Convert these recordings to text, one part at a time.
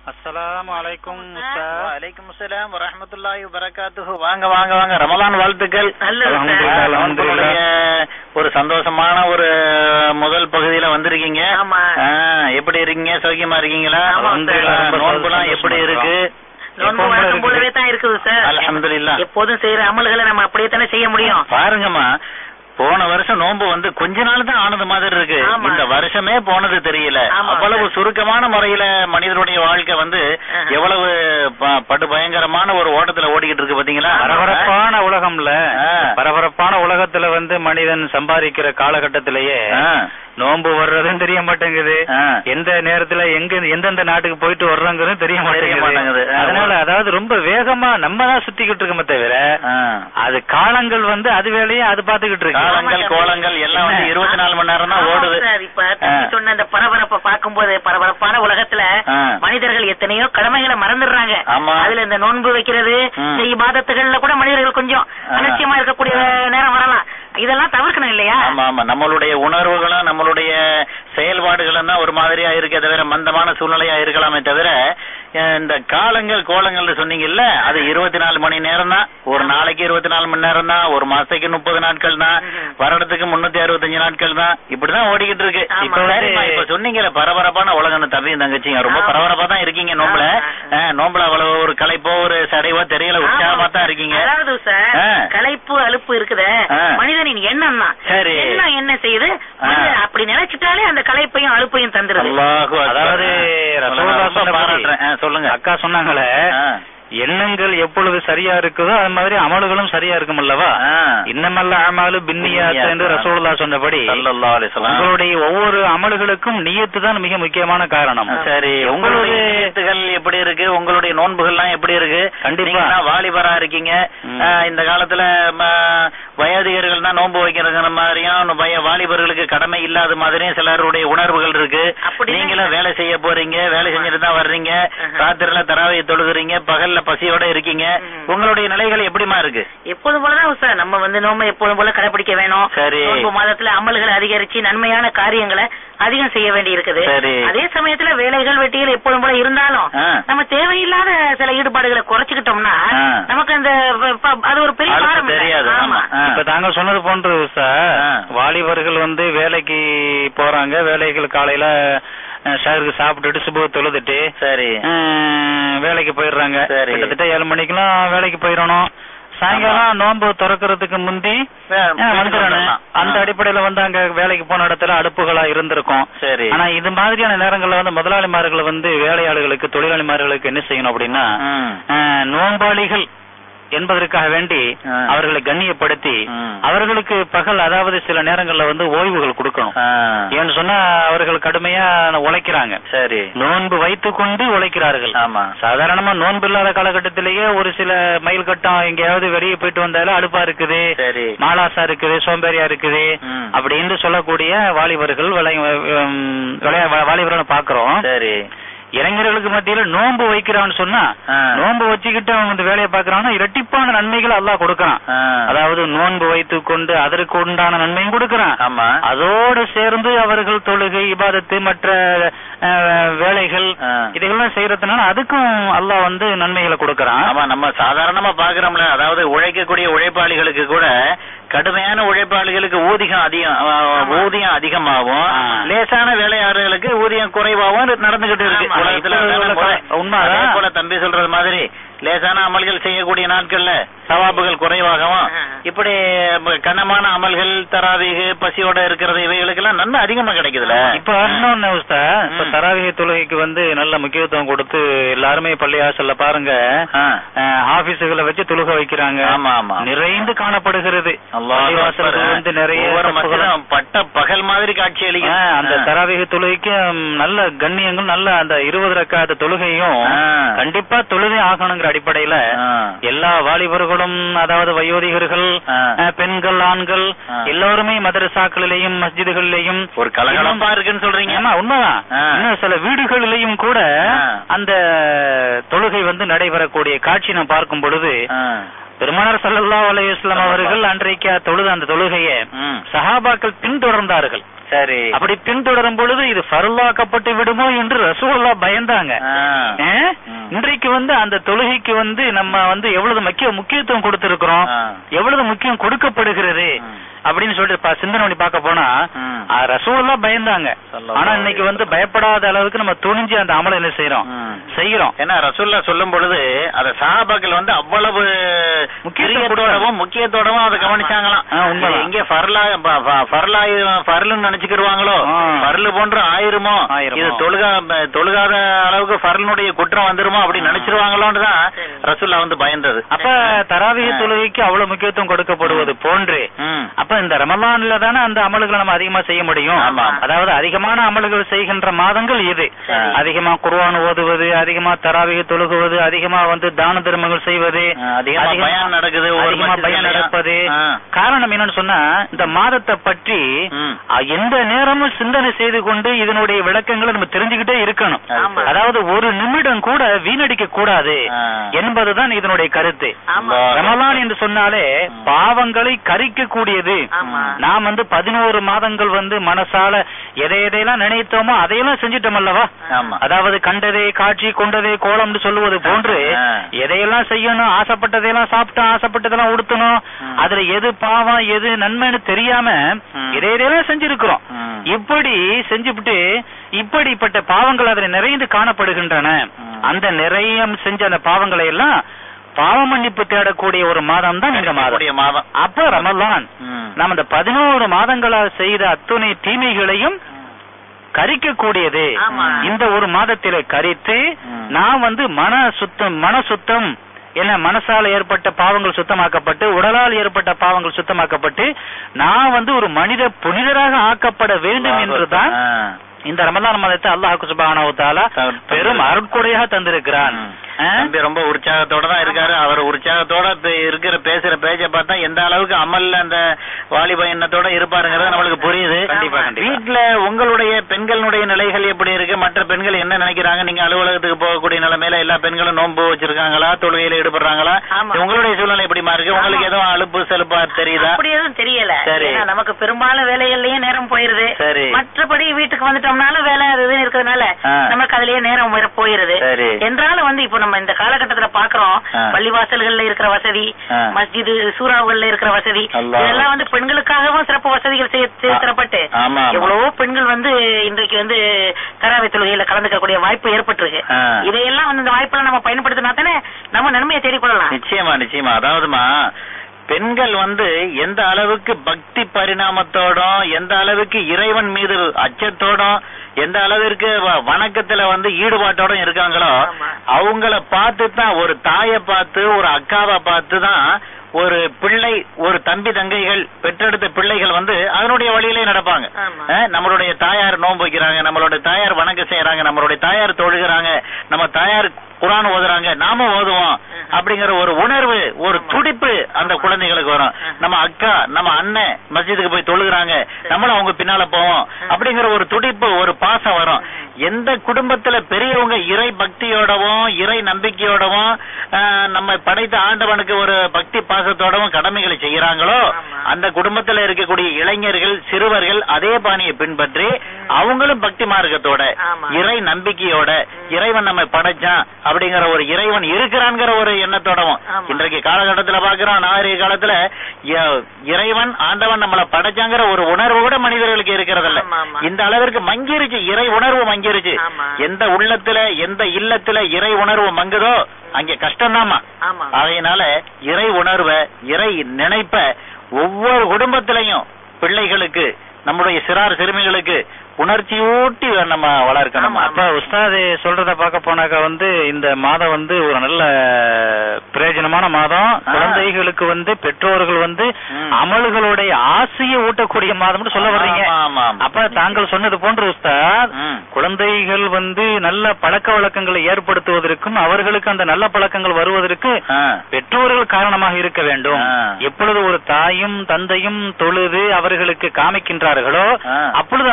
அஸ்ஸலாமு அலைக்கும் வலைக்கும் அஸ்ஸலாம் வரஹ்மத்துல்லாஹி வபரகாத்துஹு வாங்க வாங்க வாங்க ரமலான் வாழ்த்துக்கள் நல்லது சார். அல்ஹம்துலில்லாஹ், உங்களுடைய ஒரு சந்தோஷமான ஒரு முதல் பகுதியில வந்திருக்கீங்க ஆமா. ஆ, எப்படி இருக்கீங்க சௌக்கியமா இருக்கீங்களா ஆமா, அல்ஹம்துலில்லாஹ். சார். ரொம்ப நோன்புலாம் எப்படி சந்தோஷமா இருக்கு நோன்பு எப்பவும் வழக்கம் இருக்குது. போலவே தான் இருக்குது சார் அல்ஹம்துலில்லாஹ். எப்போதும் செய்யற அமல்களை நம்ம அப்படியே தானே செய்ய முடியும் பாருங்கம்மா போன வருஷம் நோன்பு வந்து கொஞ்ச நாள் தான் ஆனது மாதிரி இருக்கு ஆமா. இந்த வருஷமே போனது தெரியல ஆமா. அவ்வளவு சுருக்கமான முறையில மனிதனுடைய வாழ்க்கை வந்து ஆஹா. எவ்வளவு ப- படு பயங்கரமான ஒரு ஓட்டத்துல ஓடிக்கிட்டு இருக்கு பாத்தீங்களா பரபரப்பான உலகம்ல ஆ. பரபரப்பான உலகத்துல வந்து மனிதன் சம்பாதிக்கிற காலகட்டத்திலேயே ஆ. நோன்பு வர்றதும் தெரிய மாட்டேங்குது ஆ. எந்த நேரத்துல எங்க எந்தெந்த நாட்டுக்கு போயிட்டு வர்றோங்கிறதும் தெரிய தெரிய மாட்டேங்குது. மாட்டேங்குது ஆ. அதனால அதாவது ரொம்ப வேகமா நம்ம தான் சுத்திக்கிட்டு இருக்கோமே தவிர ஆ. அது காலங்கள் வந்து அது வேலையை அது பாத்துக்கிட்டு இருக்கு காலங்கள் கோலங்கள் எல்லாம் வந்து இருபத்தி நாலு மணி நேரம் தான் ஆமா ஓடுது சார் இப்ப தம்பி ஆ. சொன்ன அந்த பரபரப்பை பார்க்கும்போது பரபரப்பான உலகத்துல ஆ. மனிதர்கள் எத்தனையோ கடமைகளை மறந்துடுறாங்க ஆமா. அதுல இந்த நோன்பு வைக்கிறது ம். இந்த இபாதத்துகள்ல கூட மனிதர்கள் கொஞ்சம் ஆ. அலட்சியமா இருக்கக்கூடிய நேரம் வரலாம் இதெல்லாம் தவிர்க்கணும் இல்லையா ஆமா ஆமா நம்மளுடைய உணர்வுகளும் நம்மளுடைய செயல்பாடுகளும் தான் ஒரு மாதிரியா இருக்கே தவிர மந்தமான சூழ்நிலையா இருக்கலாமே தவிர அஹ், இந்த காலங்கள் கோலங்கள்னு சொன்னீங்கல்ல அது இருபத்தி நாலு மணி நேரம் தான் ஒரு நாளைக்கு இருபத்தி நாலு மணி நேரம் தான் ஒரு மாசத்துக்கு முப்பது நாட்கள் தான் ம்ஹும். வருடத்துக்கு முன்னூத்தி அறுபத்தஞ்சு நாட்கள் தான் இப்படிதான் ஓடிக்கிட்டு இருக்கு ஆமா. இப்ப சரிம்மா, இப்ப சொன்னீங்கல்ல பரபரப்பான உலகம் தம்பி தங்கச்சிங்க ரொம்ப ஆமா. பரபரப்பா தான் இருக்கீங்க நோம்புல ஆ, ஆ, ஆ. அஹ், நோம்புல அவ்வளவு ஒரு களைப்போ ஒரு சடைவோ தெரியல உற்சாகமா தான் இருக்கீங்க அதாவது சார் ஆ. களைப்பு அலுப்பு இருக்குதே ஆ. மனிதனின் எண்ணம் தான் சரி. எண்ணம் என்ன செய்யுது மனிதன் அப்படி நினைச்சிட்டாலே அந்த களைப்பையும் அலுப்பையும் தந்துருது அல்லாஹு அக்பர். அதாவது ரசூலுல்லாஹ் ரொம்ப சொன்னபடி- பாராட்டுறேன். ஆ, சொல்லுங்க அக்கா சொன்னாங்களே ஆ. எண்ணங்கள் எப்பொழுது சரியா இருக்குதோ அது மாதிரி அமல்களும் சரியா இருக்கும் அல்லவா ஆ. இன்னமல்ல அமலு பின்னியாத் என்று ரசூலுல்லா சொன்னபடி ஸல்லல்லாஹு அலைஹி வஸல்லம். உங்களுடைய ஒவ்வொரு அமல்களுக்கும் நியத்து தான் மிக முக்கியமான காரணம் சரி உங்களுடைய எப்பொழுது- நியத்துகள் எப்படி இருக்கு உங்களுடைய நோன்புகள்லாம் எப்படி இருக்கு கண்டிப்பா. நீங்கலாம் வாலிபரா இருக்கீங்க ம். ஆ, இந்த காலத்துல ம, வயதிகர்கள் தான் நோன்பு வைக்கிறதுங்கிற மாதிரியும் வய வாலிபர்களுக்கு கடமை இல்லாத மாதிரியும் சிலருடைய உணர்வுகள் இருக்கு அப்படி நீங்களும் வேலை செய்ய போறீங்க வேலை செஞ்சுட்டு தான் வர்றீங்க ஆஹா. ராத்திரில தராவையை தொழுகிறீங்க பகல்ல பசியோட இருக்கீங்க ம். உங்களுடைய நிலைகள் எப்படிமா இருக்கு எப்போதும் போலதான் சார் நம்ம வந்து நோம்பை எப்போதும் போல கடைபிடிக்க வேணும் சரி. நோன்பு மாதத்துல அமல்களை அதிகரிச்சு நன்மையான காரியங்களை அதிகம் செய்ய வேண்டி இருக்குது சரி. அதே சமயத்துல வேலைகள் வெட்டிகள் எப்போதும் போல இருந்தாலும் ஆ. நம்ம தேவையில்லாத சில ஈடுபாடுகளை குறைச்சுக்கிட்டோம்னா ஆ. நமக்கு அந்த ப- ப- அது ஒரு பெரிய அழுத்தம் பாரம் இல்ல. தெரியாது ஆமா ஆமா ஆ. இப்ப தாங்க சொன்னது போன்று சார் ஆ. வாலிபர்கள் வந்து வேலைக்கு போறாங்க வேலைகள் காலையில அஹ், ஷாருக்கு சாப்பிட்டுட்டு சுப தொழுதுட்டு சரி அஹ், வேலைக்கு போயிடுறாங்க சரி. கிட்டத்தட்ட ஏழு மணிக்கெல்லாம் வேலைக்கு போயிடணும் சாயங்காலம் நோன்பு திறக்கிறதுக்கு முந்தி வே- அஹ், வீட்டுக்கு வந்துடணும் வந்துடலாம். அந்த ஆ. அடிப்படையில வந்து அங்க வேலைக்கு போன இடத்துல அடுப்புகளா இருந்திருக்கும் சரி ஆனா இது மாதிரியான நேரங்கள்ல வந்து முதலாளிமார்கள் வந்து வேலையாளுகளுக்கு தொழிலாளிமார்களுக்கு என்ன செய்யணும் அப்படின்னா ம். அஹ், நோம்பாளிகள் என்பதற்காக வேண்டி ஆ. அவர்களை கண்ணியப்படுத்தி ம். அவர்களுக்கு பகல் அதாவது சில நேரங்கள்ல வந்து ஓய்வுகள் கொடுக்கணும் ஆ. ஏன்னு சொன்னா அவர்கள் கடுமையா உழைக்கிறாங்க சரி நோன்பு வைத்துக் கொண்டு உழைக்கிறார்கள் ஆமா சாதாரணமா நோன்பு இல்லாத காலகட்டத்திலேயே ஒரு சில மைல் கட்டம் எங்கேயாவது வெளியே போயிட்டு வந்தாலும் அலுப்பா இருக்குது சரி மாலாசா இருக்குது சோம்பேறியா இருக்குது ம். அப்படின்னு சொல்லக்கூடிய வாலிபர்கள் விளை- உம், விளையா- வாலிபர்கள் பாக்குறோம் சரி இளைஞர்களுக்கு மத்தியில நோன்பு வைக்கிறான்னு சொன்னா ஆ. நோன்பு வச்சுக்கிட்டு அவங்க இந்த வேலையை பாக்குறாங்கன்னா இரட்டிப்பான நன்மைகள் அல்லாஹ் கொடுக்கறான் ஆ. அதாவது நோன்பு வைத்துக் கொண்டு அதற்கு உண்டான நன்மையும் கொடுக்கறான் ஆமா அதோடு சேர்ந்து அவர்கள் தொழுகை இபாதத்து மற்ற அஹ், வேலைகள் ஆ. இதையெல்லாம் செய்யறதுனால அதுக்கும் அல்லாஹ் வந்து நன்மைகளை கொடுக்கறான் ஆமா நம்ம சாதாரணமா பாக்குறோம்ல அதாவது உழைக்கக்கூடிய உழைப்பாளிகளுக்கு கூட கடுமையான உழைப்பாளிகளுக்கு ஊதியம் அதிகம் ஆ, ஊதியம் அதிகமாகும் ஆ. லேசான வேலையாளர்களுக்கு ஊதியம் குறைவாகவும் நடந்துகிட்டு இருக்கு ஆமா, உலகத்துல இப்ப அதான உள்ள முறை. கா- உண்மைதான். அதே போல தம்பி சொல்றது மாதிரி லேசான அமல்கள் செய்யக்கூடிய நாட்கள்ல சவாபுகள் குறைவாகவும் ஆ. இப்படி ம- கனமான அமல்கள் தராவிகு பசியோட இருக்கிறது இவைகளுக்கெல்லாம் நன்மை அதிகமா கிடைக்குதுல இப்ப இன்னொன்னு உஸ்தா, இப்ப ம். தராவிக தொழுகைக்கு வந்து நல்ல முக்கியத்துவம் கொடுத்து எல்லாருமே பள்ளிவாசல்ல பாருங்க ஆ. அஹ், ஆபீஸுகளை வச்சு தொழுக வைக்கிறாங்க ஆமா ஆமா நிறைந்து காணப்படுகிறது அல்லாஹ் பள்ளிவாசல்கள் அக்பர். வந்து நிறைய ஒவ்வொரு தப்புகள். மஸ்ஜிதும் பட்ட பகல் மாதிரி காட்சி அளிக்குது ஆ, அந்த ஆ. தராவிக தொழுகைக்கு ம், நல்ல கண்ணியங்கள் நல்ல அந்த இருபது ரக்காத தொழுகையும் ஆ. கண்டிப்பா தொழுகை ஆகணுங்கிற அடிப்படையில ஆ. எல்லா வாலிபர்களும் அதாவது வயோதிகர்கள் ஆ. அஹ், பெண்கள் ஆண்கள் ஆ. எல்லோருமே மதரசாக்களிலேயும் மஸ்ஜிதுகளிலேயும் ஒரு கலகலப்பா இருக்குன்னு சொல்றீங்க ஆமா உண்மைதான் ஆ. இன்னும் சில வீடுகளிலேயும் கூட ஆ. அந்த தொழுகை வந்து நடைபெறக்கூடிய காட்சி நாம் பார்க்கும் பொழுது ஆ. பெருமானார் ஸல்லல்லாஹு அலைஹி வஸல்லம் அவர்கள் அன்றைக்கு தொழுத அந்த தொழுகையை ம். சஹாபாக்கள் பின்தொடர்ந்தார்கள் சரி அப்படி பின்தொடரும் பொழுது இது ஃபர்லாக்கப்பட்டு விடுமோ என்று ரசூலுல்லாஹ் பயந்தாங்க ஆ. ஏ? ம். இன்றைக்கு வந்து அந்த தொழுகைக்கு வந்து நம்ம வந்து எவ்வளவு முக்கிய முக்கியத்துவம் கொடுத்திருக்கிறோம் ஆ. எவ்வளவு முக்கியம் கொடுக்கப்படுகிறது ம். அப்படின்னு சொல்லிட்டு பா- சிந்தனை பண்ணி பார்க்க போனா ம். ஆ, ரசூலுல்லாஹ் பயந்தாங்க ஸல்லல்லாஹு ஆனா இன்னைக்கு வந்து பயப்படாத அளவுக்கு நம்ம துணிஞ்சு அந்த அமலை என்ன செய்யறோம் ம். செய்யறோம் ஏன்னா ரசூல்லா சொல்லும் பொழுது அத சஹாபாக்கள் வந்து அவ்வளவு முக்கியத்துவம் முக்கியத்தோடவும் முக்கியத்தோடவும் அதை கவனிச்சாங்களாம் ஆ, உண்மைதான். இது எங்க ஃபர்லா ப- ப- ஃபர்லாயி ஃபர்லுன்னு நினைச்சுக்கிடுவாங்களோ ஆ. ஃபர்லு போன்று ஆயிருமோ ஆயிருமோ. இது தொழுகா ப- தொழுகாத அளவுக்கு ஃபர்லுடைய குற்றம் வந்துருமோ அப்படி ஆ. நினைச்சிருவாங்களோன்னு தான் ரசூல்லா வந்து பயந்தது அப்ப தராவிக ஆ. தொழுகைக்கு அவ்வளவு முக்கியத்துவம் கொடுக்கப்படுவது போன்று ம். அப்ப இந்த ரமலான்ல தானே அந்த அமல்களை நம்ம அதிகமா செய்ய முடியும் ஆமா. அதாவது அதிகமான அமல்கள் செய்கின்ற மாதங்கள் இது சரி. அதிகமா குர்ஆன் ஓதுவது அதிகமா தராவிக தொழுகுவது அதிகமா வந்து தான தர்மங்கள் செய்வது ஆ, அதிகமா பயான் நடக்குது ஒவ்வொரு அதிகமா பயம் மஸ்ஜிதுலயும். நடப்பது ஆ. காரணம் என்னன்னு சொன்னா இந்த மாதத்தை பற்றி ம். அ, எந்த நேரமும் சிந்தனை செய்து கொண்டு இதனுடைய விளக்கங்களை நம்ம தெரிஞ்சுக்கிட்டே இருக்கணும் ஆமா. அதாவது ஒரு நிமிடம் கூட வீணடிக்க கூடாது ஆ. என்பதுதான் இதனுடைய கருத்து ஆமா ரமலான் என்று சொன்னாலே பாவங்களை கரிக்க கூடியது ஆமா. நாம் வந்து பதினோரு மாதங்கள் வந்து மனசால எதை எதையெல்லாம் நினைத்தோமோ அதையெல்லாம் செஞ்சிட்டோம் அல்லவா ஆமா. அதாவது கண்டதே காட்சி கொண்டதே கோலம்னு சொல்லுவது போன்று ஆ. எதையெல்லாம் செய்யணும் ஆசைப்பட்டதையெல்லாம் சாப்பிட்டோம் ஆசைப்பட்டதெல்லாம் உடுத்தணும் ம். அதுல எது பாவம் எது நன்மைன்னு தெரியாம ம். எதை எதையெல்லாம் செஞ்சிருக்கிறோம் ம். இப்படி செஞ்சுவிட்டு இப்படிப்பட்ட பாவங்கள் அதில் நிறைந்து காணப்படுகின்றன ம். அந்த நிறைய செஞ்ச அந்த பாவங்களை எல்லாம் பாவ மன்னிப்பு தேடக்கூடிய ஒரு மாதம் தான் இந்த மாதம் கூடிய மாதம் அப்ப ரமலான் ம். நம்ம இந்த பதினோரு மாதங்களால் செய்த அத்துணை தீமைகளையும் கரிக்கக்கூடியது ஆமா. இந்த ஒரு மாதத்திலே கரித்து ம். நான் வந்து மன சுத்தம் மன சுத்தம் என்ன மனசால ஏற்பட்ட பாவங்கள் சுத்தமாக்கப்பட்டு உடலால் ஏற்பட்ட பாவங்கள் சுத்தமாக்கப்பட்டு நான் வந்து ஒரு மனித புனிதராக ஆக்கப்பட வேண்டும் என்றுதான் ஆ. இந்த ரமலான் மாதத்தை அல்லாஹ் சுப்ஹானஹு வ தஆலா தந்து- பெரும் அருட்கொடையாக தந்திருக்கிறான் ம். ஆ? தம்பி ரொம்ப உற்சாகத்தோட தான் இருக்காரு அவர் உற்சாகத்தோட இப்ப இருக்கிற பேசுற பேச்ச பார்த்தா எந்த அளவுக்கு அமல்ல அந்த வாலிப எண்ணத்தோட இருப்பாருங்கிறது நம்மளுக்கு புரியுது கண்டிப்பா, கண்டிப்பா. வீட்டுல உங்களுடைய பெண்களுடைய நிலைகள் எப்படி இருக்கு மற்ற பெண்கள் என்ன நினைக்கிறாங்க நீங்க அலுவலகத்துக்கு போகக்கூடிய நிலைமையில எல்லா பெண்களும் நோன்பு வச்சிருக்காங்களா தொழுகையில ஈடுபடுறாங்களா ஆமா. உங்களுடைய சூழ்நிலை எப்படிமா இருக்கு உங்களுக்கு ஆமா. எதுவும் அலுப்பு செலுப்பா தெரியுதா அப்படி எதுவும் தெரியல சரி. ஏன்னா நமக்கு பெரும்பாலும் வேலைகள்லயே நேரம் போயிருது சரி. மற்றபடி வீட்டுக்கு வந்துட்டோம்னாலும் வேலை அது இதுன்னு இருக்கிறதுனால ஆ. நமக்கு அதுலயே நேரம் போயிர- போயிருது சரி. என்றாலும் வந்து இப்போ நம்ம இந்த காலகட்டத்துல பாக்குறோம் ஆ. பள்ளிவாசல்கள்ல இருக்கிற வசதி ஆ. மஸ்ஜிது சூறாவுகள்ல இருக்கிற வசதி அல்லாஹ். இதெல்லாம் வந்து பெண்களுக்காகவும் சிறப்பு வசதிகள் செய்ய செய்து தரப்பட்டு ஆமா, ஆமா. எவ்வளவோ பெண்கள் வந்து இன்றைக்கு வந்து தராவை தொழுகையில கலந்துக்கக்கூடிய வாய்ப்பு ஏற்பட்டிருக்கு ஆ. இதையெல்லாம் வந்து இந்த வாய்ப்பெல்லாம் நம்ம பயன்படுத்தினா தானே நம்ம நன்மையை தேடிக்கொள்ளலாம் நிச்சயமா நிச்சயமா அதாவதுமா பெண்கள் வந்து எந்த அளவுக்கு பக்தி பரிணாமத்தோடும் எந்த அளவுக்கு இறைவன் மீது அச்சத்தோடும் எந்த அளவிற்கு வ- வணக்கத்துல வந்து ஈடுபாட்டோட இருக்காங்களோ ஆமா. அவங்கள பார்த்து தான் ஒரு தாயை பார்த்து ஒரு அக்காவை பார்த்து தான் ஒரு பிள்ளை ஒரு தம்பி தங்கைகள் பெற்றெடுத்த பிள்ளைகள் வந்து அதனுடைய வழியிலே நடப்பாங்க ஆமா. அஹ், நம்மளுடைய தாயார் நோன்பு வைக்கிறாங்க நம்மளுடைய தாயார் வணக்கம் செய்யறாங்க நம்மளுடைய தாயார் தொழுகிறாங்க நம்ம தாயார் குரான் ஓதுறாங்க நாம ஓதுவோம் ம்ஹும். அப்படிங்கிற ஒரு உணர்வு ஒரு ஆமா. துடிப்பு அந்த குழந்தைகளுக்கு வரும் ம்ஹும். நம்ம அக்கா நம்ம அண்ணன் மஸ்ஜிதுக்கு போய் தொழுகிறாங்க சரி. நம்மளும் அவங்க பின்னால போவோம் ம்ஹும். அப்படிங்கிற ஒரு துடிப்பு ஒரு பாசம் வரும் ம்ஹும். எந்த குடும்பத்துல பெரியவங்க இறை பக்தியோடவும் இறை நம்பிக்கையோடவும் அஹ், நம்ம படைத்த ஆண்டவனுக்கு ஒரு பக்தி பாசத்தோடவும் கடமைகளை செய்யறாங்களோ ஆமா. அந்த குடும்பத்துல இருக்கக்கூடிய இளைஞர்கள் சிறுவர்கள் அதே பாணியை பின்பற்றி அவங்களும் பக்தி மார்க்கத்தோட ஆமா. இறை நம்பிக்கையோட இறைவன் நம்ம படைச்சான் அப்படிங்கிற ஒரு இறைவன் இருக்கிறான்ங்கிற ஒரு எண்ணத்தோடவும் ஆமா. இன்றைக்கு காலகட்டத்துல பாக்குறோம் நாகரிக காலத்துல இ- இறைவன் ஆண்டவன் நம்மள படைச்சாங்கிற ஒரு உணர்வு கூட மனிதர்களுக்கு இருக்கிறதில்ல ஆமா, ஆமா. இந்த அளவிற்கு மங்கிருச்சு இறை உணர்வு மங்கிருச்சு ஆமா. எந்த உள்ளத்துல எந்த இல்லத்துல இறை உணர்வு மங்குதோ அங்க கஷ்டம்தாம்மா ஆமா அதனால இறை உணர்வை இறை நினைப்ப ஒவ்வொரு குடும்பத்திலையும் பிள்ளைகளுக்கு நம்முடைய சிறார் சிறுமிகளுக்கு உணர்ச்சியூட்டி நம்ம வளர்க்கணும் ஆமா, அப்ப உஸ்தாது சொல்றத பார்க்க போனாக்கா வந்து இந்த மாதம் வந்து ஒரு நல்ல பிரயோஜனமான மாதம் ஆ. குழந்தைகளுக்கு வந்து பெற்றோர்கள் வந்து ம். அமல்களுடைய ஆசையை ஊட்டக்கூடிய மாதம்னு சொல்ல வர்றீங்க ஆமா, ஆமா, ஆமா. அப்ப தாங்கள் சொன்னது போன்று உஸ்தாத் ம். குழந்தைகள் வந்து நல்ல பழக்க வழக்கங்களை ஏற்படுத்துவதற்கும் அவர்களுக்கு அந்த நல்ல பழக்கங்கள் வருவதற்கு ஆ. பெற்றோர்கள் காரணமாக இருக்க வேண்டும் ஆ. எப்பொழுது ஒரு தாயும் தந்தையும் தொழுது அவர்களுக்கு காமிக்கின்றார்களோ ஆ. அப்பொழுது அந்த குழந்தை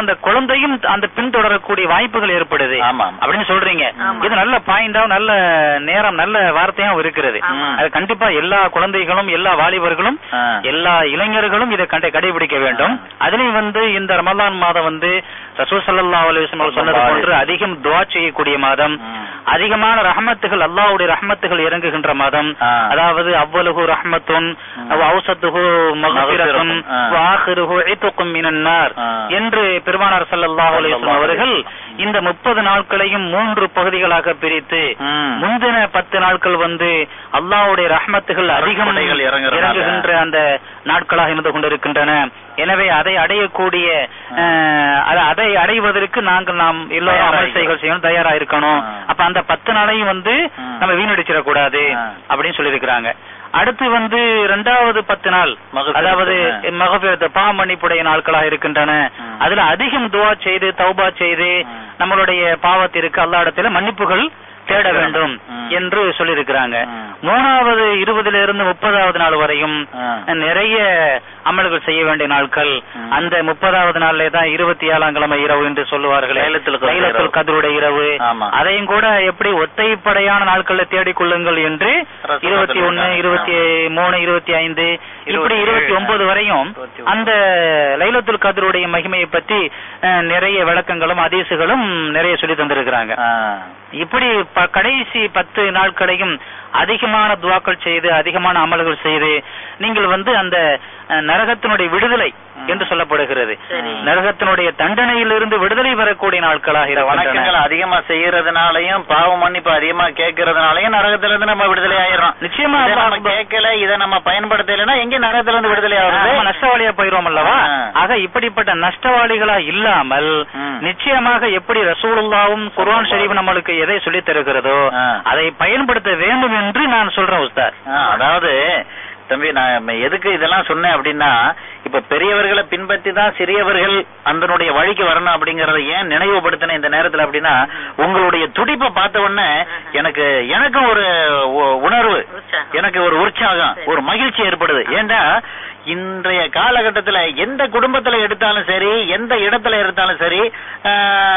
குழந்தையும் அந்த பின்தொடரக்கூடிய வாய்ப்புகள் ஏற்படுது ஆமா, ஆமா. அப்படின்னு சொல்றீங்க ஆமா. இது நல்ல பாயிண்டாவும் நல்ல நேரம் நல்ல வார்த்தையாவும் இருக்கிறது ஆமா. அது கண்டிப்பா எல்லா குழந்தைகளும் எல்லா வாலிபர்களும் ஆ. எல்லா இளைஞர்களும் இதை கண்டை கடைபிடிக்க வேண்டும் ஆ. அதுலயும் வந்து இந்த ரமலான் மாதம் வந்து ரசூல் ஸல்லல்லாஹு அலைஹி வஸல்லம் அவர்கள் சொன்னது ஸல்லல்லாஹு போன்று அதிகம் துஆ செய்யக்கூடிய மாதம் ம். அதிகமான ரஹமத்துகள் அல்லாஹ்வுடைய ரஹமத்துகள் இறங்குகின்ற மாதம் ஆ. அதாவது அவ்வலுஹு ரஹ்மத்துன் ம். அவ் அவுசத்துஹு மக்ஃபிரத்துன் மக்ஃபிரத்துன். ஆ. வ ஆகிருஹு இத்கும் மினன் நார் ஆ. என்று பெருமானார் ஸல்லல்லாஹு அலைஹி வஸல்லம் ஸல்லல்லாஹு அவர்கள் அலைஹி வஸல்லம். இந்த முப்பது நாட்களையும் மூன்று பகுதிகளாக பிரித்து ம். முந்தின பத்து நாட்கள் வந்து அல்லாஹ்வுடைய ரஹ்மத்துகள் அதிகம் அருட்கொடைகள் இறங்குற நாள். இறங்குகின்ற அந்த நாட்களாக இருந்து கொண்டிருக்கின்றன எனவே அதை அடையக்கூடிய அஹ், அது- அதை அடைவதற்கு நாங்கள் நாம் எல்லோரும் தயாரா அமல் செய்கள் செய்யணும் தயாரா இருக்கணும் ஆ. அப்ப அந்த பத்து நாளையும் வந்து ம். நம்ம வீணடிச்சிடக்கூடாது ஆ. அப்படின்னு சொல்லியிருக்கிறாங்க அடுத்து வந்து இரண்டாவது பத்து நாள் மகஃபிரத்து, அதாவது ஆ. மகபிரத்து பாவமன்னிப்புடைய நாட்களாக இருக்கின்றன ம். அதுல அதிகம் துவா செய்து தௌபா செய்து ம். நம்மளுடைய பாவத்திற்கு அல்லா இடத்துல மன்னிப்புகள் தேட தேட வேண்டும் ம். என்று சொல்லியிருக்கிறாங்க ம். மூணாவது இருபதுல இருந்து முப்பதாவது நாள் வரையும் ஆ. நிறைய அமல்கள் செய்ய வேண்டிய நாட்கள் ம். அந்த முப்பதாவது நாள்ல தான் இருபத்தி ஏழாம் கிழமை இரவு என்று சொல்லுவார்கள் லைலத்துல் கத்ர் லைலத்துல் இரவு. கதருடைய இரவு ஆமா. அதையும் கூட எப்படி ஒத்தைப்படையான நாட்கள்ல தேடிக் கொள்ளுங்கள் என்று ரசூலுல்லாஹி இருபத்தி ஒன்னு சொல்லியிருக்காங்க. இருபத்தி மூணு இருபத்தி ஐந்து இப்படி இருபத்தி இருபத்தி ஏழு. ஒன்பது வரையும் இருபத்தி ஒன்பது. அந்த லைலத்துல் கதருடைய மகிமையை பத்தி அஹ், நிறைய விளக்கங்களும் அதிசுகளும் நிறைய சொல்லி தந்திருக்கிறாங்க ஆ. இப்படி ப- கடைசி பத்து நாட்களையும் அதிகமான துவாக்கள் செய்து அதிகமான அமல்கள் செய்து நீங்கள் வந்து அந்த அஹ், நரகத்தினுடைய விடுதலை ம். என்று சொல்லப்படுகிறது சரி. நரகத்தினுடைய தண்டனையிலிருந்து விடுதலை பெறக்கூடிய நாட்களாக இந்த இருக்கின்றன. வணக்கங்கள் அதிகமா செய்யறதுனாலயும் பாவ மன்னிப்பு அதிகமா கேட்கறதுனாலயும் நரகத்துல இருந்து நம்ம விடுதலை ஆயிரும் நிச்சயமா இதை நம்ம அல்லாஹ் கேட்கல இதை நம்ம பயன்படுத்தலைன்னா எங்க நரகத்துல இருந்து விடுதலை ஆகுது நம்ம நஷ்டவாளியா போயிரும் அல்லவா ஆ. ஆக இப்படிப்பட்ட நஷ்டவாளிகளா இல்லாமல் ம். நிச்சயமாக எப்படி ரசூலுல்லாவும் குர்ஆன் ஷரீஃப் நம்மளுக்கு எதை சொல்லித் தருகிறதோ ஆ. அதை பயன்படுத்த வேண்டும் என்று நான் சொல்றேன் உஸ்தாத் ஆ, அதாவது தம்பி நான் எதுக்கு இதெல்லாம் சொன்னேன் அப்படின்னா இப்ப பெரியவர்களை பின்பற்றி தான் சிறியவர்கள் அதனுடைய வழிக்கு வரணும் அப்படிங்கறத ஏன் நினைவுபடுத்தின இந்த நேரத்துல அப்படின்னா உங்களுடைய துடிப்பை பார்த்த உடனே எனக்கு எனக்கும் ஒரு உ- உணர்வு உற்சாகம். எனக்கு ஒரு உற்சாகம் ஒரு மகிழ்ச்சி ஏற்படுது ஏண்டா இன்றைய காலகட்டத்துல எந்த குடும்பத்துல எடுத்தாலும் சரி எந்த இடத்துல எடுத்தாலும் சரி ஆ,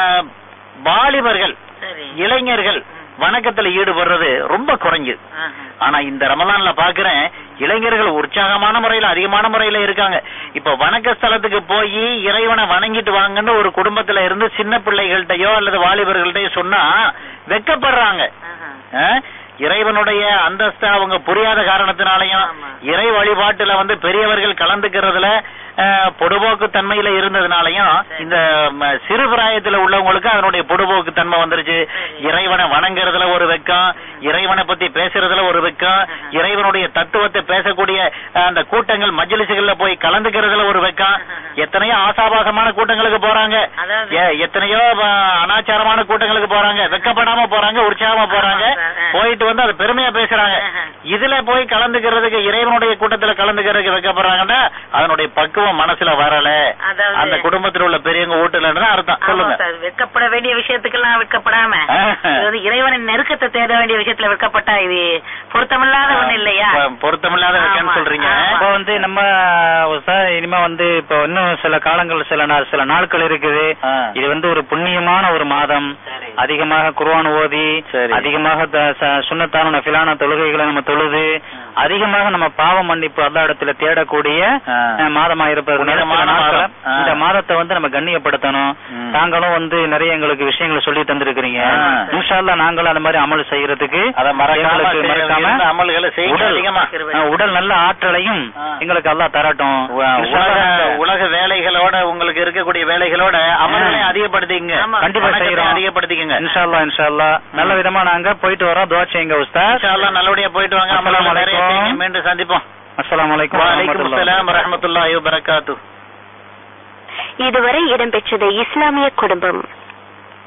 வாலிபர்கள் சரி இளைஞர்கள் வணக்கத்துல ஈடுபடுறது ரொம்ப குறைஞ்சு ஆஹா. ஆனா இந்த ரமலான்ல பாக்குறேன் இளைஞர்கள் உற்சாகமான முறையில அதிகமான முறையில இருக்காங்க இப்ப வணக்க ஸ்தலத்துக்கு போய் இறைவனை வணங்கிட்டு வாங்கன்னு ஒரு குடும்பத்துல இருந்து சின்ன பிள்ளைகள்கிட்டயோ அல்லது வாலிபர்கள்ட்டயோ சொன்னா வெக்கப்படுறாங்க ஆஹா. ஆ? இறைவனுடைய அந்தஸ்தை அவங்க புரியாத காரணத்தினாலையும் ஆமா. இறை வழிபாட்டுல வந்து பெரியவர்கள் கலந்துக்கிறதுல ஆ, பொடுபோக்கு தன்மையில இருந்ததுனாலையும் சரி. இந்த ம, சிறு பிராயத்துல உள்ளவங்களுக்கு அதனுடைய பொடுபோக்கு தன்மை வந்துருச்சு சரி. இறைவனை வணங்குறதுல ஒரு வெக்கம் இறைவனை பத்தி பேசுறதுல ஒரு வெக்கம் ஆஹா. இறைவனுடைய தத்துவத்தை பேசக்கூடிய அஹ், அந்த கூட்டங்கள் மஜ்லிசுகள்ல போய் கலந்துக்கிறதுல ஒரு வெக்கம் ஆஹா. எத்தனையோ ஆசாபாசமான கூட்டங்களுக்கு போறாங்க அதாவது- எ- எத்தனையோ அஹ், அனாச்சாரமான கூட்டங்களுக்கு போறாங்க வெக்கப்படாம போறாங்க உற்சாகமா போறாங்க ஆமா சார். ஆ. போயிட்டு வந்து அது பெருமையா பேசுறாங்க ஆஹா. இதுல போய் கலந்துக்கிறதுக்கு இறைவனுடைய கூட்டத்துல கலந்துக்கிறதுக்கு வெக்கப்படுறாங்கன்னா அதனுடைய பக்குவம் மனசுல வரல அதாவது- அந்த குடும்பத்துல உள்ள பெரியவங்க வீட்டுலன்னு அர்த்தம் ஆமா சொல்லுங்க சார் வெட்கப்பட வேண்டிய விஷயத்துக்கெல்லாம் வெட்கப்படாம ஆஹா. இது வந்து இறைவனின் நெருக்கத்தை தேட வேண்டிய விஷயத்துல வெட்கப்பட்டா இது பொருத்தமில்லாத ஒண்ணு இல்லையா பொ- பொருத்தமில்லாத வெக்கம்னு ஆமா. சொல்றீங்க ஆமா. இப்போ வந்து நம்ம சார் இனிமே வந்து இப்போ இன்னும் சில காலங்கள் சில நாள் சில நாட்கள் இருக்குது ஆ. இது வந்து ஒரு புண்ணியமான ஒரு மாதம் சரி. அதிகமாக குர்ஆன் ஓதி சரி. அதிகமாக த- ச- சுன்னத்தான நஃபிலான தொழுகைகளை நம்ம தொழுது அதிகமாக நம்ம பாவ மன்னிப்பு அல்லா இடத்துல தேடக்கூடிய ஆ. அஹ், மாதமா இருப்பதனால சில புனிதமான நாட்கள மாதம். ஆ. இந்த மாதத்தை வந்து நம்ம கண்ணியப்படுத்தணும் ம். தாங்களும் வந்து நிறைய எங்களுக்கு விஷயங்களை சொல்லி தந்திருக்கிறீங்க ஆ. இன்ஷா அல்லாஹ் நாங்களும் அந்த மாதிரி அமல் செய்யறதுக்கு அத மறக்காம எங்களுக்கு செய்ய மறக்காம வேண்டிய அமல்களை செய்யுங்க உடல் அதிகமா. அஹ், உடல் நல்ல ஆற்றலையும் ஆ. எங்களுக்கு அல்லாஹ் தரட்டும் உ- இன்ஷா உலக அல்லாஹ் உலக வேலைகளோட உங்களுக்கு இருக்கக்கூடிய வேலைகளோட அமல்களையும் அதிகப்படுத்திக்கங்க ஆமா. கண்டிப்பா வணக்கத்தையும் செய்யறோம் அதிகப்படுத்திக்கங்க இன்ஷா அல்லாஹ் இன்ஷா அல்லாஹ் நல்ல விதமா நாங்க போயிட்டு வரோம் துவா செய்யுங்க உஸ்தாத் இன்ஷா அல்லாஹ் நல்லபடியா போயிட்டு வாங்க அஸ்ஸலாமு அமல்களை நிறைய அலைக்கும். செய்யுங்க. மீண்டும் சந்திப்போம் அஸ்ஸலாமு அலைக்கும் வலைக்கும் வரஹ்மத்துல்லாஹி அஸ்ஸலாம் வரஹ்மத்துல்லாஹி வபரகாத்துஹு இதுவரை இடம்பெற்றது இஸ்லாமிய குடும்பம்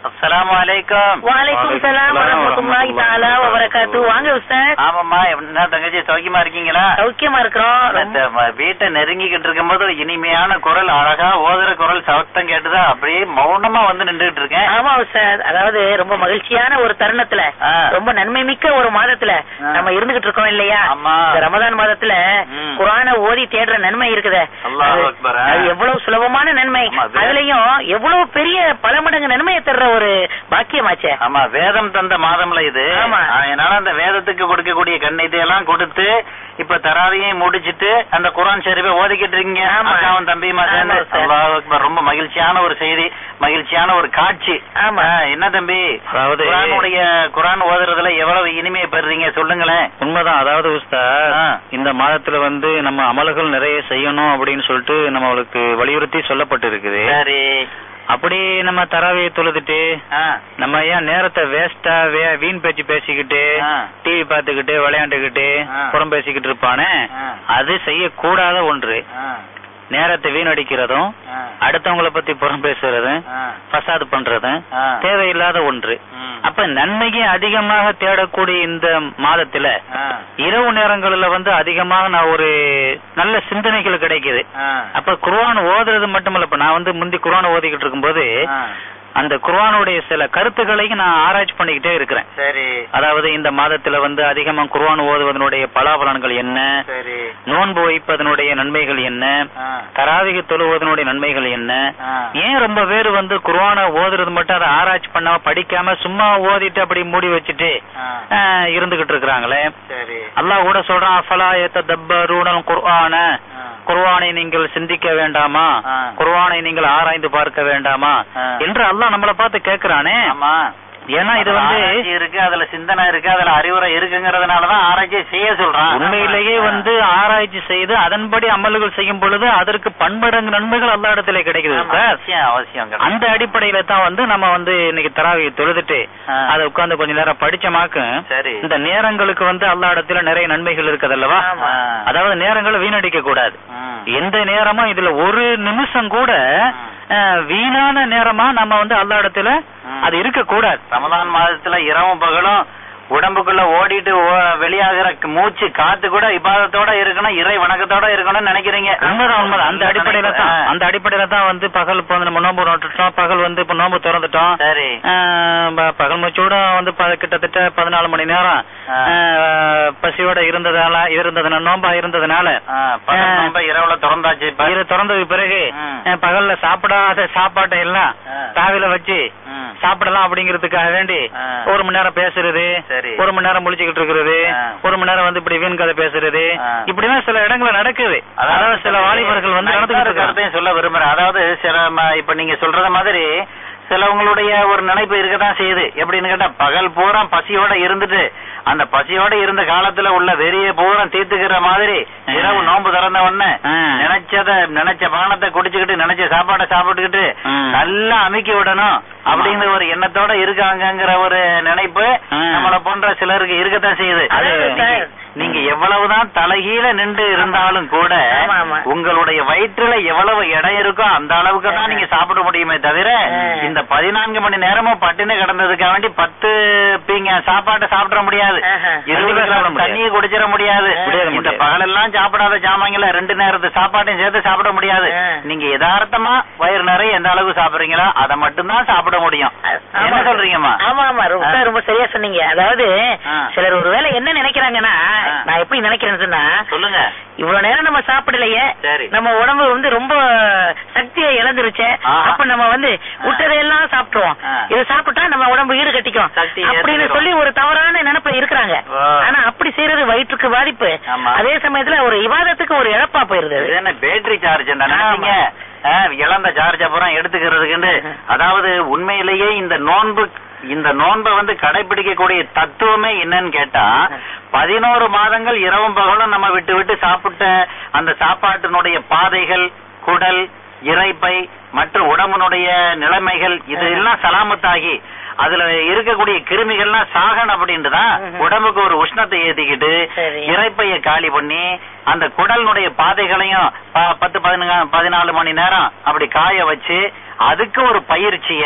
அஸ்ஸலாமு அலைக்கும் வலைக்கும் சலாம் வரமத்துல்லாஹி தஆலா வ பரகாத்து வாங்க உஸ்தாத் ஆமாம்மா என்ன தங்கச்சி சௌக்கியமா இருக்கீங்களா சௌக்கியமா இருக்கிறோம் இந்த ம- வீட்டை நெருங்கிக்கிட்டு இருக்கும்போது ஒரு இனிமையான குரல் அழகா ஓதுற குரல் சத்தம் கேட்டுதா அப்படியே மௌனமா வந்து நின்றுகிட்டு இருக்கேன் ஆமா உஸ்தாத் அதாவது ரொம்ப மகிழ்ச்சியான ஒரு தருணத்துல ஆ. ரொம்ப நன்மை மிக்க ஒரு மாதத்துல ஆ. நம்ம இருந்துகிட்டு இருக்கோம் இல்லையா ஆமா. இந்த ரமதான் மாதத்துல ம். குரானை ஓதி தேடுற நன்மை இருக்குதே அல்லாஹ் அது- அக்பர். அது எவ்வளவு சுலபமான நன்மை ஆமா, வே- அதுலயும் எவ்வளவு பெரிய பல மடங்கு நன்மையை தர்ற ஒரு பாக்கியமாச்சே ஆமா வேதம் தந்த மாதம்ல இது ஆமா. அதனால அந்த வேதத்துக்கு கொடுக்கக்கூடிய கண்ணியத்தை எல்லாம் கொடுத்து இப்ப தராவையும் முடிச்சிட்டு அந்த குரான் ஷெரீஃபை ஓதிக்கிட்டு இருக்கீங்க ஆமா. அக்காவும் தம்பியுமா சேர்ந்து ஆமா, சார். அல்லாஹ் அக்பர். ரொம்ப மகிழ்ச்சியான ஒரு செய்தி மகிழ்ச்சியான ஒரு காட்சி ஆமா. ஆ, என்ன தம்பி அதாவது- குரானுடைய குரான் ஓதுறதுல எவ்வளவு இனிமையை பெறுறீங்க சொல்லுங்களேன் உண்மைதான் அதாவது உஸ்தாத் ஆ. இந்த மாதத்துல வந்து நம்ம அமல்கள் நிறைய செய்யணும் அப்படின்னு சொல்லிட்டு நம்மளுக்கு வலியுறுத்தி சொல்லப்பட்டு இருக்குது சரி அப்படி நம்ம தராவியை தொழுதுட்டு ஆ, நம்ம ஏன் நேரத்தை வேஸ்டா வீண் பேச்சு பேசிக்கிட்டு ஆ. டிவி பார்த்துக்கிட்டு விளையாண்டுக்கிட்டு ஆ. புறம் பேசிக்கிட்டு இருப்பானே ஆ. அது செய்யக்கூடாத ஒன்று ஆ, நேரத்தை வீணடிக்கிறதும் ஆ, அடுத்தவங்கள பத்தி புறம் பேசுறதும் ஆ, ஃபசாது பண்றதும் ஆ. தேவையில்லாத ஒன்று ம். அப்ப நன்மையை அதிகமாக தேடக்கூடிய இந்த மாதத்துல ஆ, இரவு நேரங்கள்ல வந்து அதிகமாக நான் ஒரு நல்ல சிந்தனைகள் கிடைக்குது ஆ, அப்ப குர்ஆன் ஓதுறது மட்டுமல்ல இப்ப நான் வந்து முந்தி குர்ஆன் ஓதிக்கிட்டு இருக்கும்போது ஆ. அந்த குர்ஆனுடைய சில கருத்துக்களையும் நான் ஆராய்ச்சி பண்ணிக்கிட்டே இருக்கிறேன் சரி அதாவது இந்த மாதத்துல வந்து அதிகமா குர்ஆன் ஓதுவதனுடைய பலாபலன்கள் என்ன சரி நோன்பு வைப்பதனுடைய நன்மைகள் என்ன ஆ, தராவிக தொழுவதனுடைய நன்மைகள் என்ன ஆ. ஏன் ரொம்ப பேர் வந்து குர்ஆனை ஓதுறது மட்டும் அதை ஆராய்ச்சி பண்ணாம படிக்காம சும்மா ஓதிட்டு அப்படி மூடி வச்சுட்டு ஆ, ஆஹ், இருந்துகிட்டு இருக்கிறாங்களே சரி அல்லாஹ் கூட சொல்றான் அஃபலா யத்ததப்பரூனல் குர்ஆன ஆ. குர்ஆனை நீங்கள் சிந்திக்க வேண்டாமா ஆ. குர்ஆனை நீங்கள் ஆராய்ந்து பார்க்க வேண்டாமா ஆ. என்று அல்லாஹ் நம்மள பார்த்து கேக்குறானே ஆமா ஏன்னா இது அதுல வந்து ஆராய்ச்சி இருக்கு அதுல சிந்தனை இருக்கு அதுல அறிவுரை இருக்குங்கிறதுனாலதான் ஆராய்ச்சி செய்ய சொல்றான் உண்மையிலேயே வந்து ஆராய்ச்சி செய்து அதன்படி அமல்கள் செய்யும் பொழுது அதற்கு பன்மடங்கு நன்மைகள் அல்லா இடத்துல கிடைக்குது ஆமா, சார் அவசியம் அவசியம் கிடையாது. அந்த அடிப்படையில தான் வந்து நம்ம வந்து இன்னைக்கு தராவியை தொழுதுட்டு ஆ. அதை உட்கார்ந்து கொஞ்ச நேரம் படிச்சமாக்கும் சரி இந்த நேரங்களுக்கு வந்து அல்லா இடத்துல நிறைய நன்மைகள் இருக்குதல்லவா ஆமா. அதாவது நேரங்களை வீணடிக்க கூடாது ம். எந்த நேரமும் இதுல ஒரு நிமிஷம் கூட அஹ், வீணான நேரமா நம்ம வந்து அல்லா இடத்துல ம். அது இருக்க கூடாது ரமலான் மாதத்துல இரவும் பகலும் உடம்புக்குள்ள ஓடிட்டு ஓ- வெளியாகிற மூச்சு காத்து கூட இபாதத்தோட இருக்கணும் இறை வணக்கத்தோட இருக்கணும்னு நினைக்கிறீங்க உண்மைதான் உண்மைதான் அந்த அடிப்படையில தான் ஆ. அந்த அடிப்படையில தான் வந்து பகல் இப்போ வந்து நம்ம நோம்பு நோட்டுட்டோம் பகல் வந்து இப்ப நோம்பு திறந்துட்டோம் சரி ஆஹ் ப- பகல் மூச்சோட வந்து ப- கிட்டத்தட்ட பதினாலு மணி நேரம் ஆ. ஆஹ் பசியோட இருந்ததால இருந்ததுனால நோம்பா இருந்ததுனால ஆ, பகல் ஆ. நோன்பை இரவுல திறந்தாச்சு இப்ப இது திறந்ததுக்கு பிறகு ம். ஆஹ் பகல்ல சாப்பிடாத சாப்பாட்டை எல்லாம் ஆ. தாவில வச்சு ம். சாப்பிடலாம் அப்படிங்கிறதுக்காக வேண்டி ஆ. ஒரு மணி நேரம் பேசுறது சரி. ஒரு மணி நேரம் முழிச்சுக்கிட்டு இருக்கிறது ஆ. ஒரு மணி நேரம் வந்து இப்படி வீண் கதை பேசுறது ஆ. இப்படிலாம் சில இடங்கள்ல நடக்குது அதாவது சில வாலிபர்கள் வந்து நான் நடந்துகிட்டு இன்னொரு இருக்காங்க கருத்தையும் சொல்ல விரும்புறேன் அதாவது சில ம- இப்ப நீங்க சொல்றது மாதிரி சிலவங்களுடைய ஒரு நினைப்பு இருக்கதான் செய்யுது எப்படின்னு கேட்டா பகல் பூரா பசியோட இருந்துட்டு அந்த பசியோட இருந்த காலத்துல உள்ள வெறிய பூரா தீர்த்துக்கிற மாதிரி ஆ. இரவு நோன்பு திறந்த உடனே ஆ. நினைச்சத நினைச்ச பானத்தை குடிச்சுக்கிட்டு நினைச்ச சாப்பாடை சாப்பிட்டுக்கிட்டு ஆ. நல்லா அமுக்கி விடணும் அப்படிங்கிற ஒரு எண்ணத்தோட இருக்காங்கங்கிற ஒரு நினைப்பு ஆ. நம்மள போன்ற சிலருக்கு இருக்கத்தான் செய்யுது அது நீங்க- சார். நீங்க எவ்வளவுதான் தலைகீழ நின்று இருந்தாலும் கூட ஆமா, ஆமா. உங்களுடைய வயிற்றுல எவ்வளவு இடம் இருக்கோ அந்த அளவுக்கு தான் நீங்க சாப்பிட முடியுமே தவிர ஆ. இந்த பதினான்கு மணி நேரமும் பட்டினி கிடந்ததுக்காக வேண்டி பத்து பீங்க சாப்பாட்டை சாப்பிட முடியாது ஆஹா. இருபது கண்டிப்பா சாப்பிட கிளாஸ் முடியாது. தண்ணியை குடிச்சிட முடியாது முடியாது, இந்த முடியாது. பகலெல்லாம் சாப்பிடாத ஜாமான்கள ரெண்டு நேரத்து சாப்பாட்டையும் சேர்த்து சாப்பிட முடியாது ஆ. நீங்க யதார்த்தமா வயிறு நிறைய எந்த அளவுக்கு சாப்பிடுறீங்களோ அதை மட்டும்தான் சாப்பிட முடியும் ஆமா. என்ன சொல்றீங்கம்மா ஆமா ஆமா ரொம்ப ஆ. ரொம்ப சரியா சொன்னீங்க அதாவது ஆ. சிலர் ஒருவேளை என்ன நினைக்கிறாங்கன்னா ஆ. நான் எப்படி நினைக்கிறேன்னு சொன்னா சொல்லுங்க இவ்வளவு நேரம் நம்ம சாப்பிடலையே சரி. நம்ம உடம்பு வந்து ரொம்ப சக்தியை இழந்துருச்சே ஆஹா. அப்ப நம்ம வந்து விட்டதையெல்லாம் சாப்பிட்டுருவோம் ஆ. இதை சாப்பிட்டா நம்ம உடம்பு ஈடு கட்டிக்கும் சக்தி அப்படின்னு ஏத்துக்கிறோம். சொல்லி ஒரு தவறான நினைப்புல இருக்கிறாங்க ஓ. ஆனா அப்படி செய்யறது வயிற்றுக்கு பாதிப்பு ஆமா. அதே சமயத்துல ஒரு விவாதத்துக்கு ஒரு இழப்பா போயிருது அது. இது என்ன பேட்டரி சார்ஜ் ஆமா. நினைச்சீங்க ஆ, இழந்த சார்ஜ் அப்புறம் எடுத்துக்கிறதுக்குன்னு ம்ஹும். அதாவது உண்மையிலேயே இந்த நோன்பு இந்த நோன்பை வந்து கடைபிடிக்கக்கூடிய தத்துவமே என்னன்னு கேட்டா பதினோரு மாதங்கள் இரவும் பகலும் நம்ம விட்டு விட்டு சாப்பிட்ட அந்த சாப்பாட்டினுடைய பாதைகள் குடல் இறைப்பை மற்ற உடம்பினுடைய நிலைமைகள் இது எல்லாம் சலாமத்தாகி அதுல இருக்கக்கூடிய கிருமிகள்லாம் சாகன் அப்படின்ட்டுதான் ம்ஹும். உடம்புக்கு ஒரு உஷ்ணத்தை ஏத்திக்கிட்டு சரி. இறைப்பைய காலி பண்ணி அந்த குடலினுடைய பாதைகளையும் ப- பத்து பதினஞ்சு பதினாலு மணி நேரம் அப்படி காய வச்சு அதுக்கு ஒரு பயிற்சிய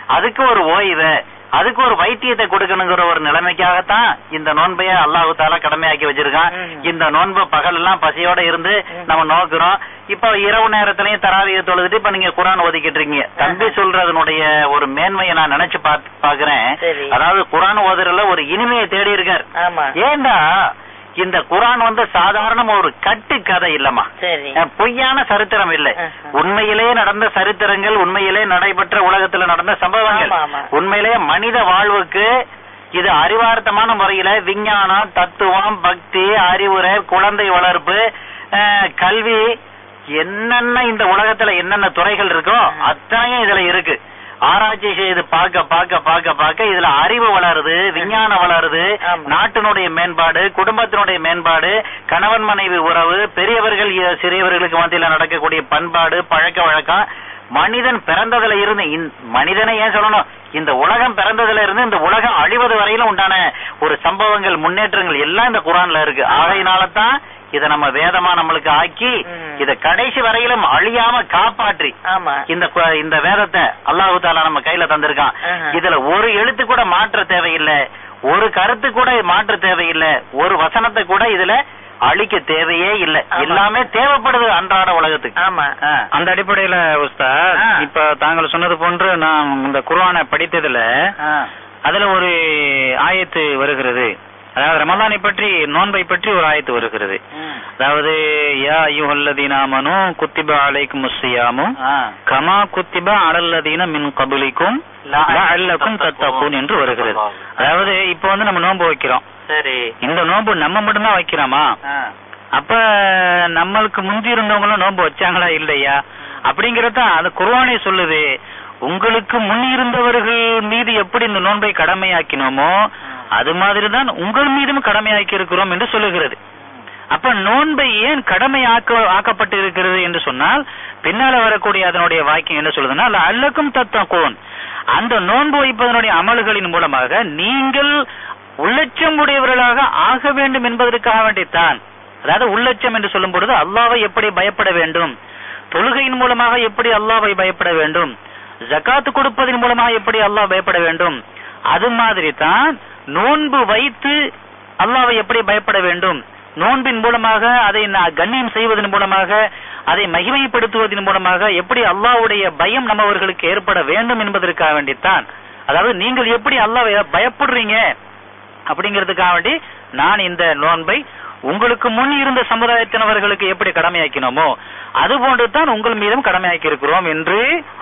அதுக்கு ஒரு ஓய்வு அதுக்கு ஒரு வைத்தியத்தை கொடுக்கணுங்கிற ஒரு நிலைமைக்காகத்தான் இந்த நோன்பைய அல்லாஹு தாலா கடமையாக்கி வச்சிருக்கான் ம். இந்த நோன்பு பகல் எல்லாம் பசியோட இருந்து ம். நம்ம நோக்குறோம் இப்ப இரவு நேரத்திலயும் தராவிய தொழுதுட்டு இப்ப நீங்க குரான் ஒதுக்கிட்டு இருக்கீங்க தம்பி சொல்றதனுடைய ஒரு மேன்மையை நான் நினைச்சு பாத்து பாக்குறேன் சரி. அதாவது குரான் ஓதுறதுல ஒரு இனிமையை தேடி இருக்கார் ஆமா ஏண்டா இந்த குரான் வந்து சாதாரண ஒரு கட்டு கதை இல்லம்மா சரி அஹ் பொய்யான சரித்திரம் இல்லை ஆஹா. உண்மையிலே நடந்த சரித்திரங்கள் உண்மையிலே நடைபெற்ற உலகத்துல நடந்த சம்பவங்கள் ஆமா, ஆமா. உண்மையிலே மனித வாழ்வுக்கு இது அறிவார்த்தமான முறையில விஞ்ஞானம் தத்துவம் பக்தி அறிவுரை குழந்தை வளர்ப்பு அஹ், கல்வி என்னென்ன இந்த உலகத்துல என்னென்ன துறைகள் இருக்கோ ஆஹா. அத்தனையும் இதுல இருக்கு ஆராய்ச்சி செய்து பார்க்க பார்க்க பார்க்க பார்க்க இதுல அறிவு வளருது விஞ்ஞானம் வளருது ஆமா. நாட்டினுடைய மேம்பாடு குடும்பத்தினுடைய மேம்பாடு கணவன் மனைவி உறவு பெரியவர்கள் இ- சிறியவர்களுக்கு மத்தியில நடக்கக்கூடிய பண்பாடு பழக்க வழக்கம் மனிதன் பிறந்ததுல இருந்து இந்த- மனிதனை ஏன் சொல்லணும் இந்த உலகம் பிறந்ததுல இருந்து இந்த உலகம் அழிவது வரையிலும் உண்டான ஒரு சம்பவங்கள் முன்னேற்றங்கள் எல்லாம் இந்த குரான்ல இருக்கு ஆகையினால தான் இத நம்ம வேதமா நம்மளுக்கு ஆக்கி ம். இத கடைசி வரையிலும் அழியாம காப்பாற்றி ஆமா இந்த கு- இந்த வேதத்தை அல்லாஹு தாலா நம்ம கையில தந்திருக்கான் ஆஹா. இதுல ஒரு எழுத்து கூட மாற்ற தேவையில்லை ஒரு கருத்து கூட மாற்ற தேவையில்லை ஒரு வசனத்தை கூட இதுல அழிக்க தேவையே இல்லை ஆமா. எல்லாமே தேவைப்படுது அன்றாட உலகத்துக்கு ஆமா ஆ. அந்த அடிப்படையில உஸ்தாத் ஆ. இப்ப தாங்கள் சொன்னது போன்று நான் இந்த குர்ஆனை படித்ததுல ஆ. அதுல ஒரு ஆயத்து வருகிறது அதாவது ரமலானை பற்றி நோன்பை பற்றி ஒரு ஆயத்து வருகிறது ம். அதாவது யா அய்யுஹல்லதீன ஆமனு குத்திப அலைக்கும் முஸ்ஸியாமு ஆ. கமா குத்திப அலல்லதீன மின் கபலிக்கும் லஅல்லக்கும் தத்தகூன் என்று வருகிறது அதாவது இப்போ வந்து நம்ம நோன்பு வைக்கிறோம் சரி இந்த நோன்பு நம்ம மட்டும்தான் வைக்கிறோமா ஆ. அப்ப நம்மளுக்கு முந்தி இருந்தவங்களும் நோன்பு வச்சாங்களா இல்லையா அப்படிங்கறத அந்த குர்ஆனே சொல்லுது உங்களுக்கு முன் இருந்தவர்கள் மீது எப்படி இந்த நோன்பை கடமையாக்கினோமோ அது மாதிரிதான் உங்கள் மீதும் கடமையாக்கி இருக்கிறோம் என்று சொல்லுகிறது அப்ப நோன்பை ஏன் கடமை ஆக்க ஆக்கப்பட்டு இருக்கிறது என்று சொன்னால் பின்னால வரக்கூடிய அதனுடைய வாக்கியம் என்ன சொல்லுதுன்னா அல்லக்கும் தத்தகோன் அந்த நோன்பு வைப்பதனுடைய அமல்களின் மூலமாக நீங்கள் உள்ளட்சம் உடையவர்களாக ஆக வேண்டும் என்பதற்காக வேண்டித்தான் அதாவது உள்ளட்சம் என்று சொல்லும் பொழுது அல்லாவை எப்படி பயப்பட வேண்டும் தொழுகையின் மூலமாக எப்படி அல்லாவை பயப்பட வேண்டும் ஜகாத்து கொடுப்பதன் மூலமாக எப்படி அல்லாஹ் பயப்பட வேண்டும் அது மாதிரி தான் நோன்பு வைத்து அல்லாவை எப்படி பயப்பட வேண்டும் நோன்பின் மூலமாக அதை நா- கண்ணியம் செய்வதன் மூலமாக அதை மகிமைப்படுத்துவதன் மூலமாக எப்படி அல்லாஹ்வுடைய பயம் நம்மவர்களுக்கு ஏற்பட வேண்டும் என்பதற்காக வேண்டித்தான் அதாவது நீங்கள் எப்படி அல்லாஹ்வை பயப்படுறீங்க அப்படிங்கிறதுக்காக வேண்டி நான் இந்த நோன்பை உங்களுக்கு முன் இருந்த சமுதாயத்தினவர்களுக்கு எப்படி கடமையாக்கினோமோ அது போன்று தான் உங்கள் மீதும் கடமையாக்கி இருக்கிறோம் என்று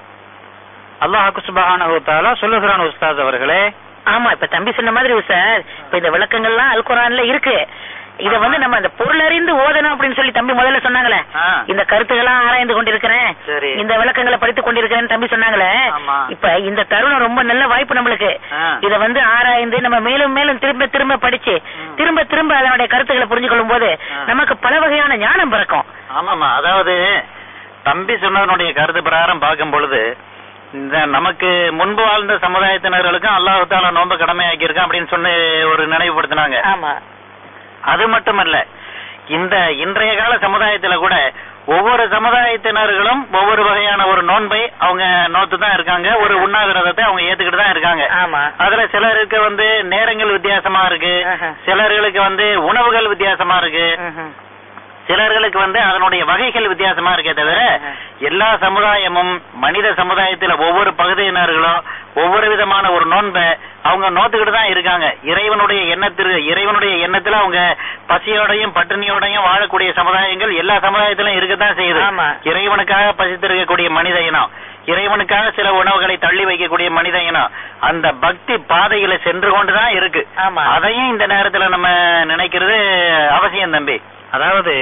அல்லாஹ் சுபஹானஹு தஆலா சொல்லுகிறான் உஸ்தாத் அவர்களே ஆமா இப்ப தம்பி சொன்ன மாதிரி சார் இப்ப இந்த விளக்கங்கள்லாம் அல் குரான்ல இருக்கு இத வந்து நம்ம அந்த பொருள் அறிந்து ஓதணும் அப்படின்னு சொல்லி தம்பி முதல்ல சொன்னாங்களே ஆ. இந்த கருத்துக்கெல்லாம் ஆராய்ந்து கொண்டிருக்கிறேன் சரி. இந்த விளக்கங்களை படித்துக் கொண்டிருக்கிறேன் தம்பி சொன்னாங்களே ஆமா. இப்ப இந்த தருணம் ரொம்ப நல்ல வாய்ப்பு நம்மளுக்கு ஆ. இத வந்து ஆராய்ந்து நம்ம மேலும் மேலும் திரும்ப திரும்ப படிச்சு ம். திரும்ப திரும்ப அதனுடைய கருத்துக்களை புரிஞ்சு கொள்ளும் போது ஆ. நமக்கு பல வகையான ஞானம் பிறக்கும் ஆமாமா அதாவது தம்பி சொன்னதனுடைய கருத்து பிரகாரம் பார்க்கும் பொழுது இந்த நமக்கு முன்பு வாழ்ந்த சமுதாயத்தினர்களுக்கும் அல்லாஹ் தாலா நோன்பு கடமையாக்கி இருக்கான் அப்படின்னு சொல்லி ஒரு நினைவுபடுத்தினாங்க ஆமா அது மட்டுமல்ல இந்த இன்றைய கால சமுதாயத்துல கூட ஒவ்வொரு சமுதாயத்தினர்களும் ஒவ்வொரு வகையான ஒரு நோன்பை அவங்க நோத்து தான் இருக்காங்க ஒரு உண்ணாவிரதத்தை அவங்க ஏத்துக்கிட்டு தான் இருக்காங்க ஆமா அதுல சிலருக்கு வந்து நேரங்கள் வித்தியாசமா இருக்கு ஆஹா. சிலர்களுக்கு வந்து உணவுகள் வித்தியாசமா இருக்கு ம்ஹும். சிலர்களுக்கு வந்து அதனுடைய வகைகள் வித்தியாசமா இருக்கே தவிர எல்லா சமுதாயமும் மனித சமுதாயத்துல ஒவ்வொரு பகுதியினர்களும் ஒவ்வொரு விதமான ஒரு நோன்பை அவங்க நோத்துக்கிட்டு தான் இருக்காங்க இறைவனுடைய எண்ணத்திற்கு இறைவனுடைய எண்ணத்துல அவங்க பசியோடையும் பட்டினியோடையும் வாழக்கூடிய சமுதாயங்கள் எல்லா சமுதாயத்திலும் இருக்கத்தான் செய்யுது ஆமா. இறைவனுக்காக பசித்திருக்கக்கூடிய மனித இனம் இறைவனுக்காக சில உணவுகளை தள்ளி வைக்கக்கூடிய மனித இனம் அந்த பக்தி பாதையில சென்று கொண்டுதான் இருக்கு ஆமா. அதையும் இந்த நேரத்துல நம்ம நினைக்கிறது அவசியம் தம்பி அதாவது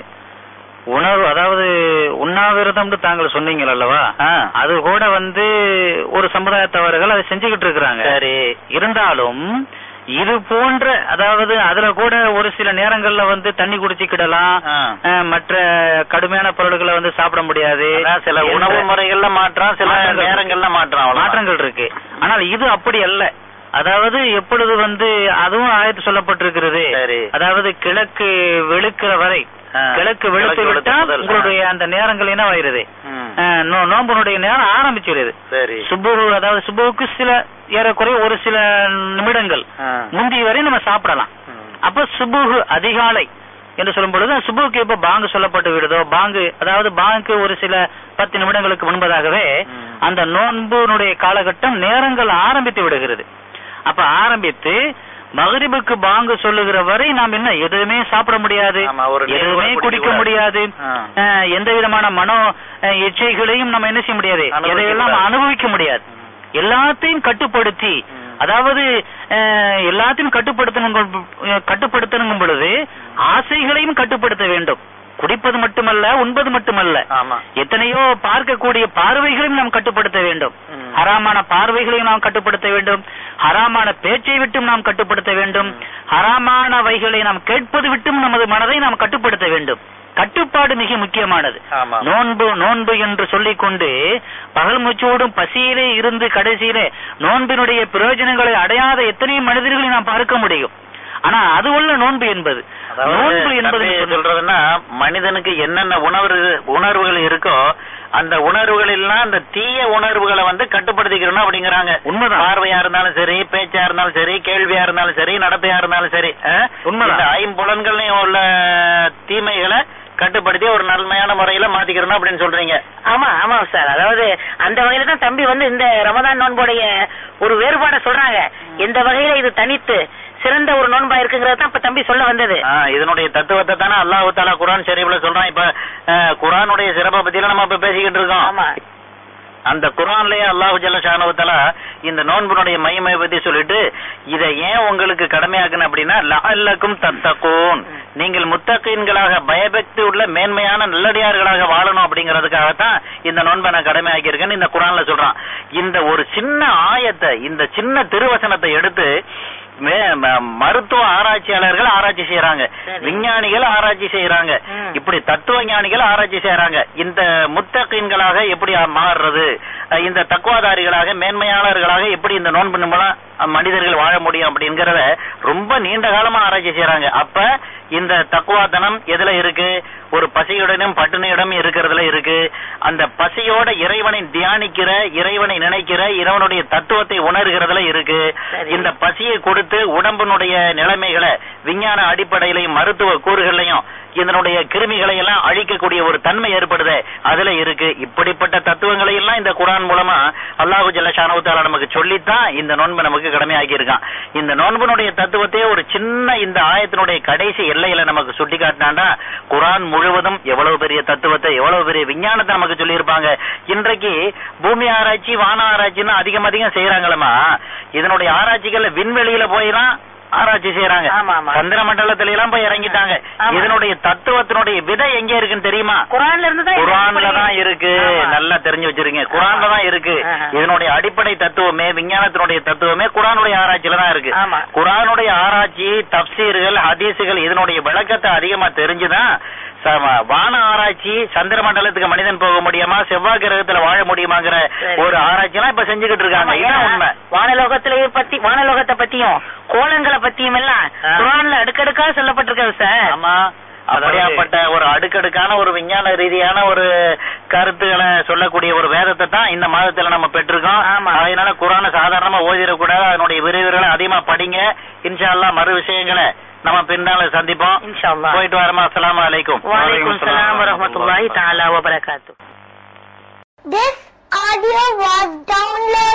உணவு அதாவது உண்ணாவிரதம்னு தாங்கள் சொன்னீங்க அல்லவா ஆ. அது கூட வந்து ஒரு சமுதாயத்தவர்கள் அதை செஞ்சுக்கிட்டு இருக்கிறாங்க சரி இருந்தாலும் இது போன்ற அதாவது அதுல கூட ஒரு சில நேரங்கள்ல வந்து தண்ணி குடிச்சுக்கிடலாம் ஆ. அஹ், மற்ற கடுமையான பொருட்களை வந்து சாப்பிட முடியாது அதான் சில என்ற உணவு முறைகள்ல மாற்றம் சில மாற்றங்கள் நேரங்கள்ல மாற்றம் அவ்வளவுதான். மாற்றங்கள் இருக்கு ஆனால் இது அப்படி அல்ல அதாவது எப்பொழுது வந்து அதுவும் ஆயத்து சொல்லப்பட்டிருக்கிறது சரி. அதாவது கிழக்கு வெளுக்கிற வரை ஆ. கிழக்கு வெளுத்து கிழக்கு வெளுத்து விட்டால் முதல். உங்களுடைய அந்த நேரங்கள் என்ன ஆயிருது ம். அஹ், நோ- நோன்புனுடைய நேரம் ஆரம்பிச்சிருது சரி சுபுகு அதாவது சுபுவுக்கு சில ஏறக்குறைய ஒரு சில நிமிடங்கள் ஆ. முந்தி வரை நம்ம சாப்பிடலாம் ம். அப்ப சுபுகு அதிகாலை என்று சொல்லும் பொழுது சுபுக்கு எப்ப பாங்கு சொல்லப்பட்டு விடுதோ பாங்கு அதாவது பாங்கு ஒரு சில பத்து நிமிடங்களுக்கு முன்பதாகவே ம். அந்த நோன்புனுடைய காலகட்டம் நேரங்கள் ஆரம்பித்து விடுகிறது அப்ப ஆரம்பித்து மகரிபுக்கு பாங்கு சொல்லுகிற வரை நாம் என்ன எதுவுமே சாப்பிட முடியாது ஆமா, ஒரு நீர் கூட எதுவுமே குடிக்க குடிக்க கூடாது. முடியாது ஆ. அஹ், எந்த விதமான மனோ அஹ், இச்சைகளையும் நம்ம என்ன செய்ய முடியாது அனுபவிக்க எதையெல்லாம் கூடாது. அனுபவிக்க முடியாது எல்லாத்தையும் கட்டுப்படுத்தி ம். அதாவது அஹ், எல்லாத்தையும் கட்டுப்படுத்தணும் கட்டுப்படுத்தணும் பொழுது ஆசைகளையும் கட்டுப்படுத்த வேண்டும் குடிப்பது மட்டுமல்ல உண்பது மட்டுமல்ல ஆமா எத்தனையோ பார்க்கக்கூடிய பார்வைகளையும் நாம் கட்டுப்படுத்த வேண்டும் ம். ஹராமான பார்வைகளையும் நாம் கட்டுப்படுத்த வேண்டும் ஹராமான பேச்சை விட்டும் நாம் கட்டுப்படுத்த வேண்டும் ம். ஹராமானவைகளை நாம் கேட்பது விட்டும் நமது மனதை நாம் கட்டுப்படுத்த வேண்டும் கட்டுப்பாடு மிக முக்கியமானது ஆமா நோன்பு நோன்பு என்று சொல்லிக் கொண்டு பகல் மூச்சோடும் பசியிலே இருந்து கடைசியிலே நோன்பினுடைய பிரயோஜனங்களை அடையாத எத்தனை மனிதர்களை நாம் பார்க்க முடியும் ஆனா அது உள்ள நோன்பு என்பது அதாவது நோன்பு என்பது தம்பி சொல்றதுன்னா மனிதனுக்கு என்னென்ன உணர்வு உணர்வுகள் இருக்கோ அந்த உணர்வுகள் எல்லாம் அந்த தீய உணர்வுகளை வந்து கட்டுப்படுத்திக்கணும் அப்படிங்கிறாங்க உண்மைதான். பார்வையா இருந்தாலும் சரி பேச்சா இருந்தாலும் சரி கேள்வியா இருந்தாலும் சரி நடத்தையா இருந்தாலும் சரி அஹ், உண்மைதான். இந்த ஐம்புலன்கள்லயும் உள்ள தீமைகளை கட்டுப்படுத்தி ஒரு நன்மையான முறையில மாத்திக்கிறணும் அப்படின்னு சொல்றீங்க ஆமா ஆமா சார் அதாவது அந்த வகையில தான் தம்பி வந்து இந்த ரமதான் நோன்புடைய ஒரு வேறுபாட சொல்றாங்க எந்த வகையில இது தனித்து சிறந்த ஒரு நோன்பா இருக்குங்கிறது தான் இப்ப தம்பி சொல்ல வந்தது ஆ, இதனுடைய தத்துவத்தை தானே அல்லாஹு தாலா குரான் ஷரீஃப்ல சொல்றான் இப்ப அஹ், குரானுடைய சிறப்பை பத்தி நம்ம இப்ப பேசிக்கிட்டு இருக்கோம் ஆமா அந்த குரான்லயே அல்லாஹு ஜல்ல ஷானவத்தால இந்த நோன்புனுடைய மகிமையை பத்தி சொல்லிட்டு இதை ஏன் உங்களுக்கு கடமையாக்குன அப்படின்னா லஅல்லக்கும் தத்தகூன் நீங்கள் முத்தகீன்களாக பயபக்தி உள்ள மேன்மையான நல்லடியார்களாக வாழணும் அப்படிங்கறதுக்காகத்தான் இந்த நோன்பை நான் கடமையாக்கியிருக்கேன்னு இந்த குரான்ல சொல்றான் இந்த ஒரு சின்ன ஆயத்தை இந்த சின்ன திருவசனத்தை எடுத்து மே- ம- மருத்துவ ஆராய்ச்சியாளர்கள் ஆராய்ச்சி செய்யறாங்க சரி. விஞ்ஞானிகள் ஆராய்ச்சி செய்யறாங்க ம். இப்படி தத்துவ ஞானிகள் ஆராய்ச்சி செய்யறாங்க இந்த முத்தகீன்களாக எப்படி மாறுறது அஹ் இந்த தக்குவாதாரிகளாக மேன்மையாளர்களாக எப்படி இந்த நோன்பு மூலம் அஹ் மனிதர்கள் வாழ முடியும் அப்படிங்கறத ரொம்ப நீண்ட காலமா ஆராய்ச்சி செய்யறாங்க அப்ப இந்த தக்குவாத்தனம் எதுல இருக்கு ஒரு பசியுடனும் பட்டினியுடனும் இருக்கிறதுல இருக்கு அந்த பசியோட இறைவனை தியானிக்கிற இறைவனை நினைக்கிற இறைவனுடைய தத்துவத்தை உணர்கிறதுல இருக்கு சரி. இந்த பசியை கொடுத்து உடம்பினுடைய நிலைமைகளை விஞ்ஞான அடிப்படையிலையும் மருத்துவ கூறுகளையும் இதனுடைய கிருமிகளை எல்லாம் அழிக்கக்கூடிய ஒரு தன்மை ஏற்படுது அதுல இருக்கு இப்படிப்பட்ட தத்துவங்களை எல்லாம் இந்த குரான் மூலமா அல்லாஹு ஜல்லஷானவுத்தாலா நமக்கு சொல்லித்தான் இந்த நோன்பு நமக்கு கடமையாக்கி இருக்கான் இந்த நோன்புனுடைய தத்துவத்தையே ஒரு சின்ன இந்த ஆயத்தினுடைய கடைசி எல்லையில நமக்கு சுட்டி காட்டினாண்டா குரான் முழுவதும் எவ்வளவு பெரிய தத்துவத்தை எவ்வளவு பெரிய விஞ்ஞானத்தை நமக்கு சொல்லியிருப்பாங்க இன்றைக்கு பூமி ஆராய்ச்சி வான ஆராய்ச்சின்னு அதிகம் அதிகம் செய்யறாங்களமா இதனுடைய ஆராய்ச்சிகள்ல விண்வெளியில போயெல்லாம் ஆராய்ச்சி செய்யறாங்க ஆமா, ஆமா. சந்திர மண்டலத்தில எல்லாம் போய் இறங்கிட்டாங்க ஆமா. இதனுடைய தத்துவத்தினுடைய விதை எங்க இருக்குன்னு தெரியுமா குரான்ல இருந்து தான் குரான்ல தான் இருக்கு ஆமா. நல்லா தெரிஞ்சு வச்சிருக்கீங்க குரான்ல தான் இருக்கு ஆஹா. இதனுடைய அடிப்படை தத்துவமே விஞ்ஞானத்தினுடைய தத்துவமே குரானுடைய ஆராய்ச்சியில தான் இருக்கு ஆமா. குரானுடைய ஆராய்ச்சி தப்சீர்கள் ஹதீசுகள் இதனுடைய விளக்கத்தை அதிகமா தெரிஞ்சுதான் சம- வான ஆராய்ச்சி சந்திர மண்டலத்துக்கு மனிதன் போக முடியுமா செவ்வாய் கிரகத்துல வாழ முடியுமாங்கிற சரி. ஒரு ஆராய்ச்சி எல்லாம் இப்ப செஞ்சுக்கிட்டு இருக்காங்க இதான் உண்மை வானலோகத்திலேயே பத்தி வானலோகத்தை பத்தியும் கோலங்களை பத்தியும் எல்லாம் ஆ. குரான்ல அடுக்கடுக்கா சொல்லப்பட்டிருக்காது சார் ஆமா அப்படியாப்பட்ட ஒரு அடுக்கடுக்கான ஒரு விஞ்ஞான ரீதியான ஒரு கருத்துக்களை சொல்லக்கூடிய ஒரு வேதத்தை தான் இந்த மாதத்துல நம்ம பெற்றிருக்கோம் ஆமா. அதனால குரான சாதாரணமா ஓதிடக்கூடாது அதனுடைய விரிவுகளை அதிகமா படிங்க இன்ஷா அல்லாஹ் மறு விஷயங்களை நம்ம பின்னால சந்திப்போம் இன்ஷா அல்லாஹ். போயிட்டு வரமா அஸ்ஸலாமு அலைக்கும் வலைக்கும் சலாம் வரஹ்மத்துல்லாஹி தஆலா வபரகாத்துஹு This audio was downloaded